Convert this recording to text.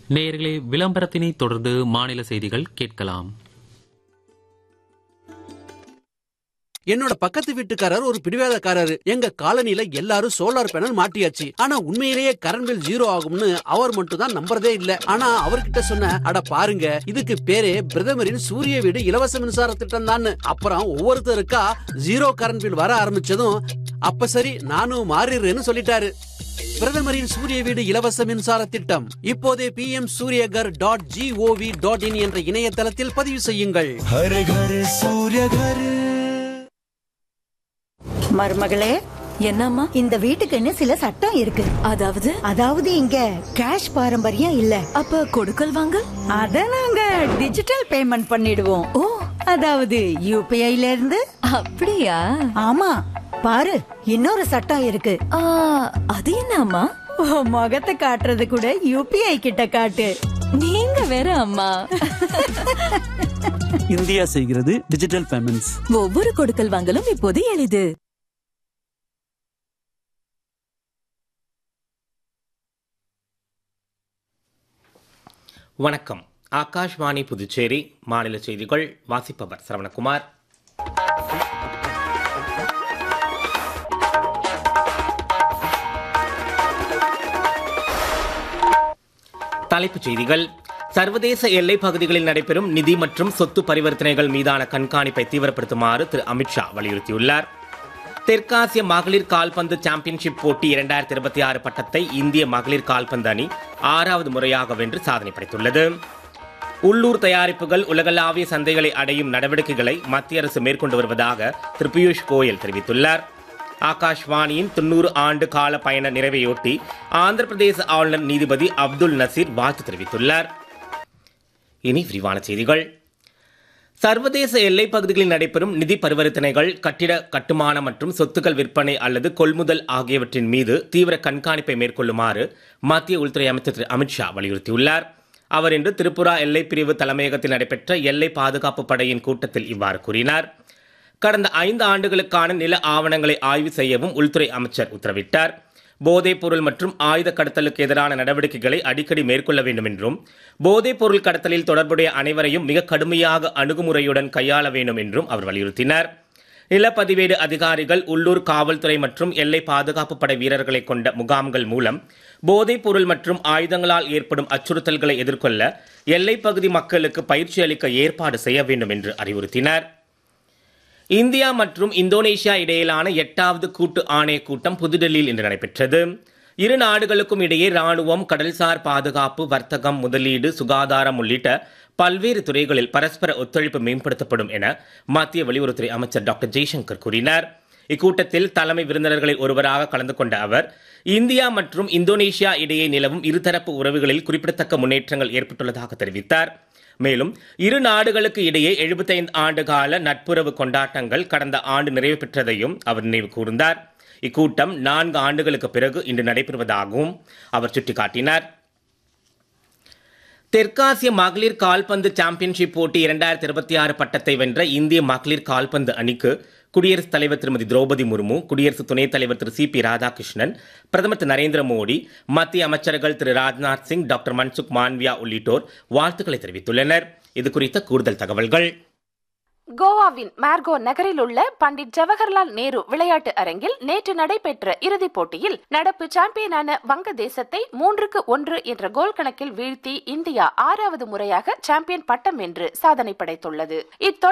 நேயர்களே விளம்பரத்தினை தொடர்ந்து மாநில செய்திகள் கேட்கலாம் என்னோட பக்கத்து வீட்டுக்காரர் ஒரு பிடிவாதக்காரரு எங்க காலனில எல்லாரும் சோலார் பேனல் மாட்டியாச்சு ஆனா உண்மையிலேயே கரண்ட் பில் ஜீரோ ஆகும்னு அவர் மட்டும் தான் நம்புறதே இல்ல ஆனா அவர்கிட்ட சொன்ன அட பாருங்க இதுக்கு பேரே பிரதமரின் சூரிய வீடு இலவச மின்சார திட்டம் தான் அப்புறம் ஒவ்வொருத்தருக்கா ஜீரோ கரண்ட் பில் வர ஆரம்பிச்சதும் அப்ப சரி நானும் மாறிடுறேன்னு சொல்லிட்டாரு பிரதமரின் சூரிய வீடு இலவச மின்சார திட்டம் இப்போதே P M Suryaghar dot GOV dot in என்ற இணையதளத்தில் பதிவு செய்யுங்கள் हर घर सूर्य घर மருமகளே என்னம்மா இந்த வீட்டுக்குன்னு சில சட்டம் இருக்கு அதாவது அதாவது இங்க கேஷ் பாரம்பரியம் இல்ல அப்ப கொடுக்கல் வாங்கல் அத நாங்க டிஜிட்டல் பேமெண்ட் பண்ணிடுவோம் ஓ அதாவது யூபிஐல இருந்து அப்படியா ஆமா பாரு இன்னொரு சட்டம் இருக்கு ஆ, அது என்ன அம்மா உன் முகத்தை காட்டுறது கூட யூபிஐ கிட்ட காட்டு நீங்க வேற அம்மா இந்தியா செய்கிறது டிஜிட்டல் பேமெண்ட்ஸ் ஒவ்வொரு கொடுக்கல் வாங்கலும் இப்போது எளிது வணக்கம் ஆகாஷ்வாணி புதுச்சேரி மாநில செய்திகள் வாசிப்பவர் சரவணகுமார் தலைப்புச் செய்திகள் சர்வதேச எல்லைப் பகுதிகளில் நடைபெறும் நிதி மற்றும் சொத்து பரிவர்த்தனைகள் மீதான கண்காணிப்பை தீவிரப்படுத்துமாறு திரு அமித்ஷா வலியுறுத்தியுள்ளார் தெற்காசிய மகளிர் கால்பந்து சாம்பியன்ஷிப் போட்டி இரண்டாயிரத்தி இருபத்தி ஆறு பட்டத்தை இந்திய மகளிர் கால்பந்து அணி ஆறாவது முறையாக வென்று சாதனை படைத்துள்ளது உள்ளூர் தயாரிப்புகள் உலகளாவிய சந்தைகளை அடையும் நடவடிக்கைகளை மத்திய அரசு மேற்கொண்டு வருவதாக திரு பியூஷ் கோயல் தெரிவித்துள்ளார் ஆகாஷ்வாணியின் தொண்ணூறு ஆண்டு கால பயண நிறைவையொட்டி ஆந்திர பிரதேச ஆளுநர் நீதிபதி அப்துல் நசீர் வாழ்த்து தெரிவித்துள்ளார் இனி விரிவான செய்திகள் சர்வதேச எல்லைப் பகுதிகளில் நடைபெறும் நிதி பரிவர்த்தனைகள் கட்டிட கட்டுமான மற்றும் சொத்துக்கள் விற்பனை அல்லது கொள்முதல் ஆகியவற்றின் மீது தீவிர கண்காணிப்பை மேற்கொள்ளுமாறு மத்திய உள்துறை அமைச்சர் திரு அமித்ஷா வலியுறுத்தியுள்ளார் அவர் இன்று திரிபுரா எல்லைப் பிரிவு தலைமையகத்தில் நடைபெற்ற எல்லை பாதுகாப்பு படையின் கூட்டத்தில் இவ்வாறு கூறினார் கடந்த ஐந்து ஆண்டுகளுக்கான நில ஆவணங்களை ஆய்வு செய்யவும் உள்துறை அமைச்சர் உத்தரவிட்டார் போதைப் பொருள் மற்றும் ஆயுத கடத்தலுக்கு எதிரான நடவடிக்கைகளை அடிக்கடி மேற்கொள்ள வேண்டும் என்றும் போதைப் பொருள் கடத்தலில் தொடர்புடைய அனைவரையும் மிக கடுமையாக அணுகுமுறையுடன் கையாள வேண்டும் என்றும் அவர் வலியுறுத்தினார் நிலப்பதிவேடு அதிகாரிகள் உள்ளூர் காவல்துறை மற்றும் எல்லை பாதுகாப்பு படை வீரர்களை கொண்ட முகாம்கள் மூலம் போதைப் பொருள் மற்றும் ஆயுதங்களால் ஏற்படும் அச்சுறுத்தல்களை எதிர்கொள்ள எல்லைப் பகுதி மக்களுக்கு பயிற்சி அளிக்க ஏற்பாடு செய்ய வேண்டும் என்று அறிவுறுத்தினார் இந்தியா மற்றும் இந்தோனேஷியா இடையிலான எட்டாவது கூட்டு ஆணைய கூட்டம் புதுடெல்லியில் இன்று நடைபெற்றது இரு நாடுகளுக்கும் இடையே ராணுவம் கடல்சார் பாதுகாப்பு வர்த்தகம் முதலீடு சுகாதாரம் உள்ளிட்ட பல்வேறு துறைகளில் பரஸ்பர ஒத்துழைப்பு மேம்படுத்தப்படும் என மத்திய வெளியுறவுத்துறை அமைச்சர் டாக்டர் ஜெய்சங்கர் கூறினார் இக்கூட்டத்தில் தலைமை விருந்தினர்களில் ஒருவராக கலந்து கொண்ட அவர் இந்தியா மற்றும் இந்தோனேஷியா இடையே நிலவும் இருதரப்பு உறவுகளில் குறிப்பிடத்தக்க முன்னேற்றங்கள் ஏற்பட்டுள்ளதாக தெரிவித்தார் மேலும் இரு நாடுகளுக்கு இடையே 75 ஆண்டு கால நட்புறவு கொண்டாட்டங்கள் கடந்த ஆண்டு நிறைவு பெற்றதையும் அவர் நினைவு கூர்ந்தார் இக்கூட்டம் நான்கு ஆண்டுகளுக்கு பிறகு இன்று நடைபெறுவதாகவும் அவர் சுட்டிக்காட்டினார் தெற்காசிய மகளிர் கால்பந்து சாம்பியன்ஷிப் போட்டி இரண்டாயிரத்தி இருபத்தி ஆறு பட்டத்தை வென்ற இந்திய மகளிர் கால்பந்து அணிக்கு குடியரசுத் தலைவர் திருமதி திரௌபதி முர்மு குடியரசு துணைத் தலைவர் திரு சி பி ராதாகிருஷ்ணன் பிரதமர் திரு நரேந்திர மோடி மத்திய அமைச்சர்கள் திரு ராஜ்நாத் சிங் டாக்டர் மன்சுக் மாண்வியா உள்ளிட்டோர் வாழ்த்துக்களை தெரிவித்துள்ளனர் இது குறித்த கூடுதல் தகவல்கள் கோவாவின் மார்கோ நகரில் உள்ள பண்டிட் ஜவஹர்லால் நேரு விளையாட்டு அரங்கில் நேற்று நடைபெற்ற இறுதிப் போட்டியில் நடப்பு சாம்பியனான வங்கதேசத்தை மூன்றுக்கு ஒன்று என்ற கோல் கணக்கில் வீழ்த்தி இந்தியா ஆறாவது முறையாக சாம்பியன் பட்டம் வென்று சாதனை படைத்துள்ளது இத்தொடர்